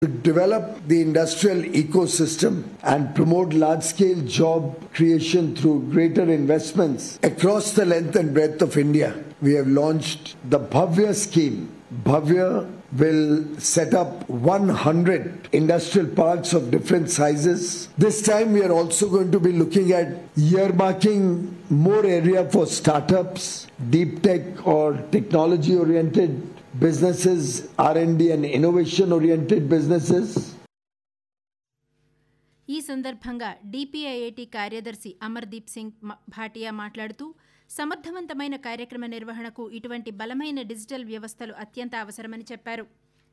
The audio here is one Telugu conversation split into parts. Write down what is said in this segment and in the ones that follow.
to develop the industrial ecosystem and promote large scale job creation through greater investments across the length and breadth of India. We have launched the Bhavya scheme. Bhavya will set up 100 industrial parks of different sizes. This time we are also going to be looking at earmarking more area for startups, deep tech or technology oriented businesses, R&D and innovation oriented businesses. ఈ సందర్భంగా డిపిఐఐటి కార్యదర్శి అమర్దీప్ సింగ్ మ- భాటియా మాట్లాడుతూ సమర్థవంతమైన కార్యక్రమ నిర్వహణకు ఇటువంటి బలమైన డిజిటల్ వ్యవస్థలు అత్యంత అవసరమని చెప్పారు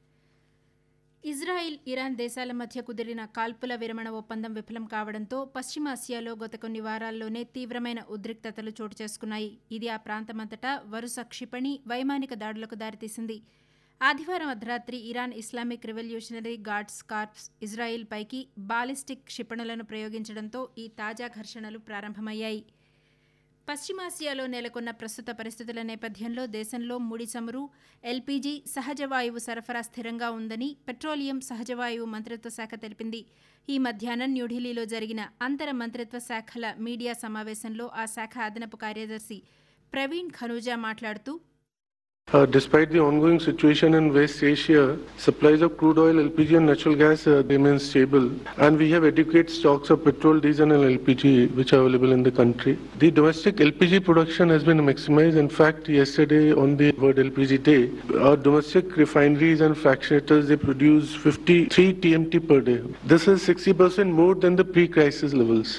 ఇజ్రాయిల్ ఇరాన్ దేశాల మధ్య కుదిరిన కాల్పుల విరమణ ఒప్పందం విఫలం కావడంతో పశ్చిమాసియాలో గత కొన్ని వారాల్లోనే తీవ్రమైన ఉద్రిక్తతలు చోటు చేసుకున్నాయి ఇది ఆ ప్రాంతమంతటా వరుస క్షిపణి వైమానిక దాడులకు దారితీసింది ఆదివారం అర్ధరాత్రి Iran Islamic revolutionary guards corps Israel పైకి బాలిస్టిక్ క్షిపణులను ప్రయోగించడంతో ఈ తాజా ఘర్షణలు ప్రారంభమయ్యాయి పశ్చిమాసియాలో నెలకొన్న ప్రస్తుత పరిస్థితుల నేపథ్యంలో దేశంలో ముడి చమురు ఎల్పీజీ సహజ వాయువు సరఫరా స్థిరంగా ఉందని పెట్రోలియం సహజ వాయువు మంత్రిత్వ శాఖ తెలిపింది ఈ మధ్యాహ్నం న్యూఢిల్లీలో జరిగిన అంతర మంత్రిత్వ శాఖల మీడియా సమావేశంలో ఆ శాఖ అదనపు కార్యదర్శి ప్రవీణ్ ఖనూజా మాట్లాడుతూ Uh, despite the ongoing situation in West Asia, supplies of crude oil, LPG and natural gas uh, remain stable and we have adequate stocks of petrol, diesel and LPG which are available in the country. The domestic LPG production has been maximized. In fact, yesterday on the World LPG Day, our domestic refineries and fractionators, they produce 53 TMT per day. This is 60% more than the pre-crisis levels.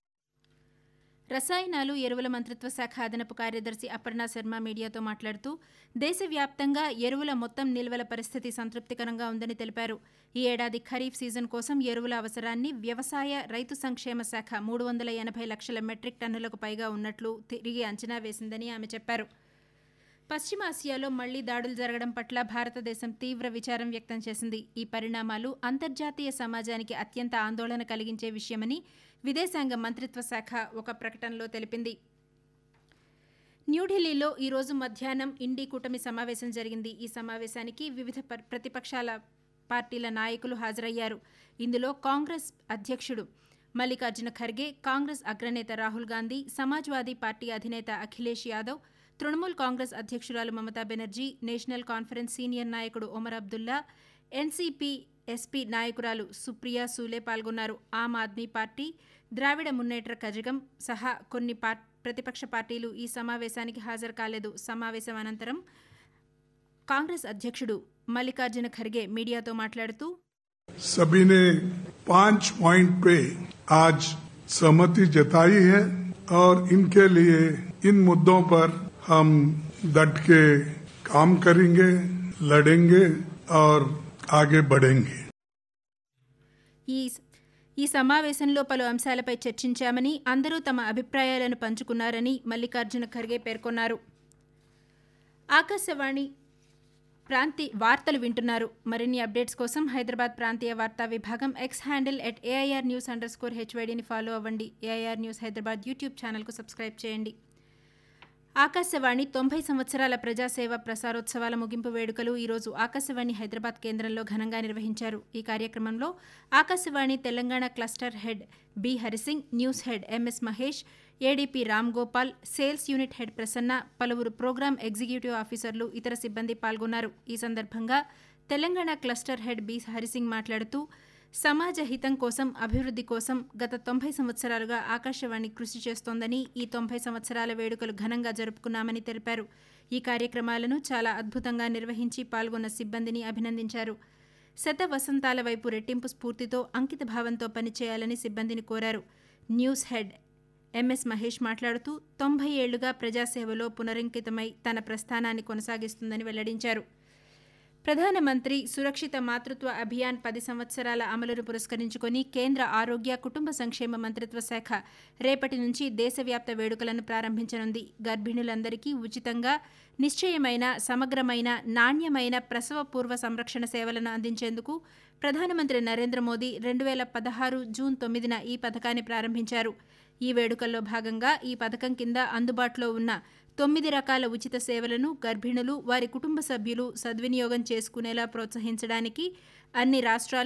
రసాయనాలు ఎరువుల మంత్రిత్వ శాఖ అదనపు కార్యదర్శి అపర్ణ శర్మ మీడియాతో మాట్లాడుతూ దేశవ్యాప్తంగా ఎరువుల మొత్తం నిల్వల పరిస్థితి సంతృప్తికరంగా ఉందని తెలిపారు ఈ ఏడాది ఖరీఫ్ సీజన్ కోసం ఎరువుల అవసరాన్ని వ్యవసాయ రైతు సంక్షేమ శాఖ మూడు వందల ఎనభై లక్షల మెట్రిక్ టన్నులకు పైగా ఉన్నట్లు తిరిగి అంచనా వేసిందని ఆమె చెప్పారు పశ్చిమాసియాలో మళ్లీ దాడులు జరగడం పట్ల భారతదేశం తీవ్ర విచారం వ్యక్తం చేసింది ఈ పరిణామాలు అంతర్జాతీయ సమాజానికి అత్యంత ఆందోళన కలిగించే విషయమని విదేశాంగ మంత్రిత్వ శాఖ ఒక ప్రకటనలో తెలిపింది న్యూఢిల్లీలో ఈరోజు మధ్యాహ్నం ఇండీ కూటమి సమావేశం జరిగింది ఈ సమావేశానికి వివిధ పర్- ప్రతిపక్షాల పార్టీల నాయకులు హాజరయ్యారు ఇందులో కాంగ్రెస్ అధ్యక్షుడు మల్లికార్జున ఖర్గే కాంగ్రెస్ అగ్రనేత రాహుల్ గాంధీ సమాజ్వాదీ పార్టీ అధినేత అఖిలేష్ యాదవ్ తృణమూల్ కాంగ్రెస్ అధ్యక్షురాలు Mamata Banerjee national conference senior నాయకుడు ఒమర్ అబ్దుల్లా ఎన్సీపీ ఎస్పీ నాయకురాలు సుప్రియా సూలే పాల్గొన్నారు ఆమ్ ఆద్మీ పార్టీ ద్రావిడ మున్నేట్ర కజగం సహా కొన్ని పార్ ప్రతిపక్ష పార్టీలు ఈ సమావేశానికి హాజరు కాలేదు సమావేశం అనంతరం కాంగ్రెస్ అధ్యక్షుడు మల్లికార్జున ఖర్గే మీడియాతో మాట్లాడుతూ सभी ने पांच पॉइंट पे आज सहमति जताई है और इनके लिए इन मुद्दों पर हम डट के काम करेंगे लड़ेंगे और आगे बढ़ेंगे ఈ ఈ సమావేశంలో పలు అంశాలపై చర్చించామని అందరూ తమ అభిప్రాయాలను పంచుకున్నారని మల్లికార్జున ఖర్గే పేర్కొన్నారు ఆకాశవాణి ప్రాంతి వార్తలు వింటున్నారు మరిన్ని అప్డేట్స్ కోసం హైదరాబాద్ ప్రాంతీయ వార్తా విభాగం X handle at AIR news underscore హెచ్వైడీని ఫాలో అవ్వండి ఏఐఆర్ న్యూస్ హైదరాబాద్ యూట్యూబ్ ఛానల్కు సబ్స్క్రైబ్ చేయండి ఆకాశవాణి తొంభై సంవత్సరాల ప్రజాసేవ ప్రసారోత్సవాల ముగింపు వేడుకలు ఈరోజు ఆకాశవాణి హైదరాబాద్ కేంద్రంలో ఘనంగా నిర్వహించారు ఈ కార్యక్రమంలో Akashvani Telangana cluster head B Harisingh news head MS Mahesh ADP Ram Gopal sales unit head Prasanna పలువురు ప్రోగ్రాం ఎగ్జిక్యూటివ్ ఆఫీసర్లు ఇతర సిబ్బంది పాల్గొన్నారు ఈ సందర్భంగా Telangana cluster head B Harisingh మాట్లాడుతూ సమాజ హితం కోసం అభివృద్ధి కోసం గత తొంభై సంవత్సరాలుగా ఆకాశవాణి కృషి చేస్తోందని ఈ తొంభై సంవత్సరాల వేడుకలు ఘనంగా జరుపుకున్నామని తెలిపారు ఈ కార్యక్రమాలను చాలా అద్భుతంగా నిర్వహించి పాల్గొన్న సిబ్బందిని అభినందించారు శత వసంతాల వైపు రెట్టింపు స్ఫూర్తితో అంకిత భావంతో పనిచేయాలని సిబ్బందిని కోరారు న్యూస్ హెడ్ ఎంఎస్ మహేష్ మాట్లాడుతూ తొంభై ఏళ్లుగా ప్రజాసేవలో పునరంకితమై తన ప్రస్థానాన్ని కొనసాగిస్తుందని వెల్లడించారు ప్రధానమంత్రి సురక్షిత మాతృత్వ అభియాన్ పది సంవత్సరాల అమలును పురస్కరించుకొని కేంద్ర ఆరోగ్య కుటుంబ సంక్షేమ మంత్రిత్వ శాఖ రేపటి నుంచి దేశవ్యాప్త వేడుకలను ప్రారంభించనుంది గర్భిణులందరికీ ఉచితంగా నిశ్చయమైన సమగ్రమైన నాణ్యమైన ప్రసవ పూర్వ సంరక్షణ సేవలను అందించేందుకు ప్రధానమంత్రి నరేంద్ర మోదీ రెండు వేల పదహారు జూన్ తొమ్మిదిన ఈ పథకాన్ని ప్రారంభించారు ఈ వేడుకల్లో భాగంగా ఈ పథకం కింద అందుబాటులో ఉన్న తొమ్మిది రకాల ఉచిత సేవలను గర్భిణులు వారి కుటుంబ సభ్యులు సద్వినియోగం చేసుకునేలా ప్రోత్సహించడానికి అన్ని రాష్ట్రాలు